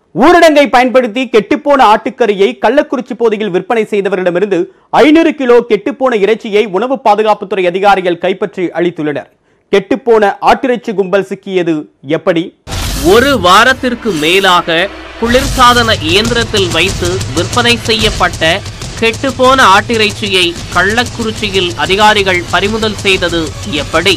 ஊரடங்கை பயன்படுத்தி கெட்டுப்போன ஆட்டுக்கறியை கள்ளக்குறிச்சி பகுதியில் விற்பனை செய்தவரிடமிருந்து ஐநூறு கிலோ கெட்டுப்போன இறைச்சியை உணவு பாதுகாப்புத்துறை அதிகாரிகள் கைப்பற்றி அளித்துள்ளனர் கெட்டுப்போன ஆட்டிறைச்சி கும்பல் சிக்கியது எப்படி ஒரு வாரத்திற்கு மேலாக குளிர்சாதன இயந்திரத்தில் வைத்து விற்பனை செய்யப்பட்ட கெட்டுப்போன ஆட்டிறைச்சியை கள்ளக்குறிச்சியில் அதிகாரிகள் பறிமுதல் செய்தது எப்படி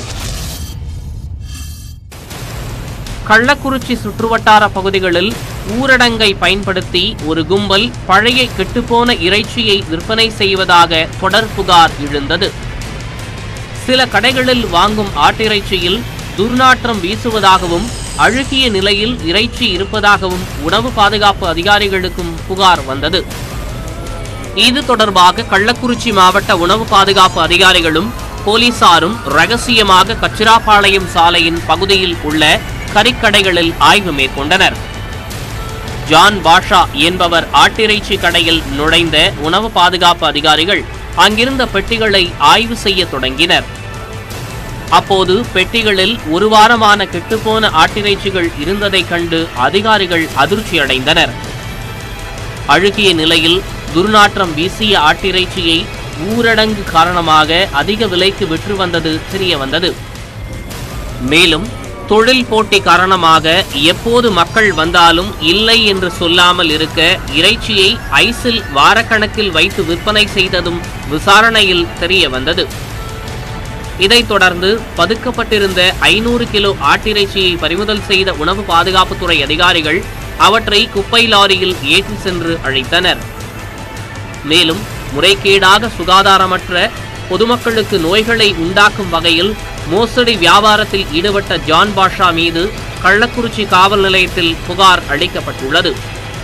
கள்ளக்குறிச்சி சுற்றுவட்டார பகுதிகளில் ஊரடங்கை பயன்படுத்தி ஒரு கும்பல் பழைய கெட்டுப்போன இறைச்சியை விற்பனை செய்வதாக தொடர் புகார் எழுந்தது சில கடைகளில் வாங்கும் ஆட்டிறைச்சியில் துர்நாற்றம் வீசுவதாகவும் அழுகிய நிலையில் இறைச்சி இருப்பதாகவும் உணவு பாதுகாப்பு அதிகாரிகளுக்கும் புகார் வந்தது இது தொடர்பாக கள்ளக்குறிச்சி மாவட்ட உணவு பாதுகாப்பு அதிகாரிகளும் போலீசாரும் ரகசியமாக கச்சிராப்பாளையம் சாலையின் பகுதியில் உள்ள கறிக்கடைகளில் ஆய்வு மேற்கொண்டனர் ஜான் பாஷா என்பவர் ஆட்டிறைச்சி கடையில் நுழைந்த உணவு பாதுகாப்பு அதிகாரிகள் அங்கிருந்த பெட்டிகளை ஆய்வு செய்ய தொடங்கினர் அப்போது பெட்டிகளில் ஒரு வாரமான கெட்டுப்போன ஆட்டிறைச்சிகள் இருந்ததைக் கண்டு அதிகாரிகள் அதிர்ச்சியடைந்தனர் அழுகிய நிலையில் துர்நாற்றம் வீசிய ஆட்டிறைச்சியை ஊரடங்கு காரணமாக அதிக விலைக்கு விற்று வந்தது தெரிய வந்தது மேலும் தொழில் போட்டி காரணமாக எப்போது மக்கள் வந்தாலும் இல்லை என்று சொல்லாமல் இருக்க இறைச்சியை ஐஸில் வாரக்கணக்கில் வைத்து விற்பனை செய்ததும் விசாரணையில் தெரிய வந்தது இதைத் தொடர்ந்து பதுக்கப்பட்டிருந்த ஐநூறு கிலோ ஆட்டிறைச்சியை பறிமுதல் செய்த உணவு பாதுகாப்புத்துறை அதிகாரிகள் அவற்றை குப்பை லாரியில் ஏற்றி சென்று அழைத்தனர் மேலும் முறைகேடாக சுகாதாரமற்ற பொதுமக்களுக்கு நோய்களை உண்டாக்கும் வகையில் மோசடி வியாபாரத்தில் ஈடுபட்ட ஜான் பாஷா மீது கள்ளக்குறிச்சி காவல் நிலையத்தில் புகார் அளிக்கப்பட்டுள்ளது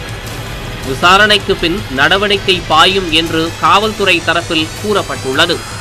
விசாரணைக்கு பின் நடவடிக்கை பாயும் என்று காவல்துறை தரப்பில் கூறப்பட்டுள்ளது